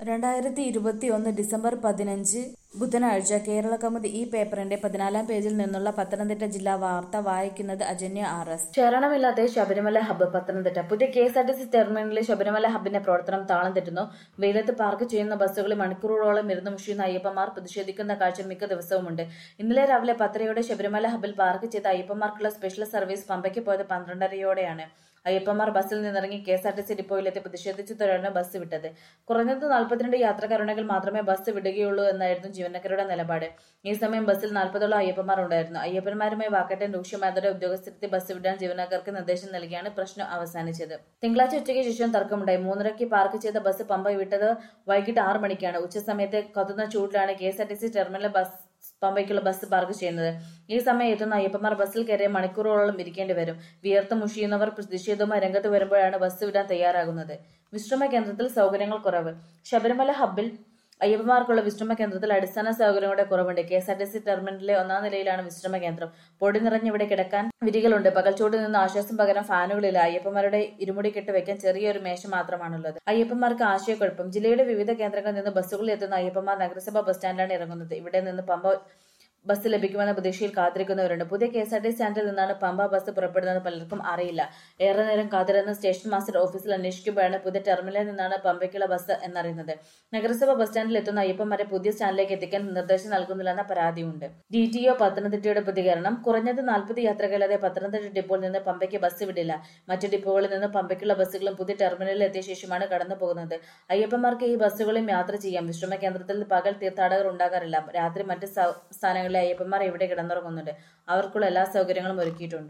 രണ്ടായിരത്തി ഇരുപത്തിയൊന്ന് ഡിസംബർ പതിനഞ്ച് ബുധനാഴ്ച കേരള കൗമുദി ഈ പേപ്പറിന്റെ പതിനാലാം പേജിൽ നിന്നുള്ള പത്തനംതിട്ട ജില്ലാ വാർത്ത വായിക്കുന്നത് അജന്യ ആർ എസ് ശരണമില്ലാതെ ശബരിമല ഹബ്ബ് പത്തനംതിട്ട പുതിയ K S R T C ടെർമിനലിലെ ശബരിമല ഹബ്ബിന്റെ പ്രവർത്തനം താളം തെറ്റുന്നു വെയിലത്ത് പാർക്ക് ചെയ്യുന്ന ബസ്സുകളിൽ മണിക്കൂറുകളോളം ഇരുന്ന് മുഷിയുന്ന അയ്യപ്പന്മാർ പ്രതിഷേധിക്കുന്ന കാഴ്ച മിക്ക ദിവസവുമുണ്ട് ഇന്നലെ രാവിലെ പത്തരയോടെ ശബരിമല ഹബ്ബിൽ പാർക്ക് ചെയ്ത അയ്യപ്പന്മാർക്കുള്ള സ്പെഷ്യൽ സർവീസ് പമ്പയ്ക്ക് പോയത് പന്ത്രണ്ടരയോടെയാണ് അയ്യപ്പന്മാർ ബസ്സിൽ നിന്നിറങ്ങി K S R T C ഡിപ്പോയിലെത്തി പ്രതിഷേധിച്ചു തുടർന്ന് ബസ് വിട്ടത് കുറഞ്ഞത് നാൽപ്പത്തിരണ്ട് യാത്രക്കാരുണ്ടെങ്കിൽ മാത്രമേ ബസ് വിടുകയുള്ളൂ എന്നായിരുന്നു ജീവനക്കാരുടെ നിലപാട് ഈ സമയം ബസ്സിൽ നാൽപ്പതോളം അയ്യപ്പന്മാർ ഉണ്ടായിരുന്നു അയ്യപ്പന്മാരുമായി വാക്കറ്റം രൂക്ഷമായതോടെ ഉദ്യോഗസ്ഥരെത്തി ബസ് വിടാൻ ജീവനക്കാർക്ക് നിർദ്ദേശം നൽകിയാണ് പ്രശ്നം അവസാനിച്ചത് തിങ്കളാഴ്ച ഉച്ചയ്ക്ക് ശേഷം തർക്കമുണ്ടായി മൂന്നരയ്ക്ക് പാർക്ക് ചെയ്ത ബസ് പമ്പ വിട്ടത് വൈകിട്ട് ആറ് മണിക്കാണ് ഉച്ചസമയത്ത് കത്തുന്ന ചൂടിലാണ് K S R T C terminal bus പമ്പയ്ക്കുള്ള ബസ് പാർക്ക് ചെയ്യുന്നത് ഈ സമയം എത്തുന്ന അയ്യപ്പന്മാർ ബസ്സിൽ കയറിയ മണിക്കൂറുകളോളം ഇരിക്കേണ്ടി വരും വിയർത്ത് മുഷിയുന്നവർ പ്രതിഷേധവുമായി രംഗത്ത് വരുമ്പോഴാണ് ബസ് വിടാൻ തയ്യാറാകുന്നത് വിശ്രമ കേന്ദ്രത്തിൽ സൗകര്യങ്ങൾ കുറവ് ശബരിമല ഹബ്ബിൽ അയ്യപ്പന്മാർക്കുള്ള വിശ്രമ കേന്ദ്രത്തിൽ അടിസ്ഥാന സൗകര്യങ്ങളുടെ കുറവുണ്ട് K S R T C ടെർമിനലിലെ ഒന്നാം നിലയിലാണ് വിശ്രമ കേന്ദ്രം പൊടി നിറഞ്ഞിവിടെ കിടക്കാൻ വിരികളുണ്ട് പകൽച്ചൂടിൽ നിന്ന് ആശ്വാസം പകരം ഫാനുകളില്ല അയ്യപ്പന്മാരുടെ ഇരുമുടി കെട്ട് വെക്കാൻ ചെറിയൊരു മേശ മാത്രമാണുള്ളത് അയ്യപ്പന്മാർക്ക് ആശയക്കുഴപ്പം ജില്ലയുടെ വിവിധ കേന്ദ്രങ്ങളിൽ നിന്ന് ബസ്സുകളിൽ എത്തുന്ന അയ്യപ്പന്മാർ നഗരസഭാ ബസ് സ്റ്റാൻഡിലാണ് ഇറങ്ങുന്നത് ഇവിടെ നിന്ന് പമ്പ ബസ് ലഭിക്കുമെന്ന പ്രതീക്ഷയിൽ കാത്തിരിക്കുന്നവരുണ്ട് പുതിയ കെ എസ് ആർ ടി സ്റ്റാൻഡിൽ നിന്നാണ് പമ്പ ബസ് പുറപ്പെടുന്നത് പലർക്കും അറിയില്ല ഏറെ നേരം കാത്തിരുന്ന സ്റ്റേഷൻ മാസ്റ്റർ ഓഫീസിൽ അന്വേഷിക്കുമ്പോഴാണ് പുതിയ ടെർമിനലിൽ നിന്നാണ് പമ്പയ്ക്കുള്ള ബസ് എന്നറിയുന്നത് നഗരസഭ ബസ് സ്റ്റാൻഡിൽ എത്തുന്ന അയ്യപ്പന്മാരെ പുതിയ സ്റ്റാൻഡിലേക്ക് എത്തിക്കാൻ നിർദ്ദേശം നൽകുന്നില്ലെന്ന പരാതിയുണ്ട് ഡി ടി ഒ പത്തനംതിട്ടയുടെ പ്രതികരണം കുറഞ്ഞത് നാൽപ്പത് യാത്രകളില്ലാതെ പത്തനംതിട്ട ഡിപ്പോയിൽ നിന്ന് പമ്പയ്ക്ക് ബസ് വിടില്ല മറ്റു ഡിപ്പോകളിൽ നിന്ന് പമ്പയ്ക്കുള്ള ബസ്സുകളും പുതിയ ടെർമിനലിൽ എത്തിയ ശേഷമാണ് കടന്നു പോകുന്നത് അയ്യപ്പന്മാർക്ക് ഈ ബസ്സുകളും യാത്ര ചെയ്യാം വിശ്രമ കേന്ദ്രത്തിൽ പകൽ തീർത്ഥാടകർ ഉണ്ടാകാറില്ല രാത്രി മറ്റ് സ്ഥാനങ്ങളിൽ അയ്യപ്പന്മാർ ഇവിടെ കിടന്നുറങ്ങുന്നുണ്ട് അവർക്കുള്ള എല്ലാ സൗകര്യങ്ങളും ഒരുക്കിയിട്ടുണ്ട്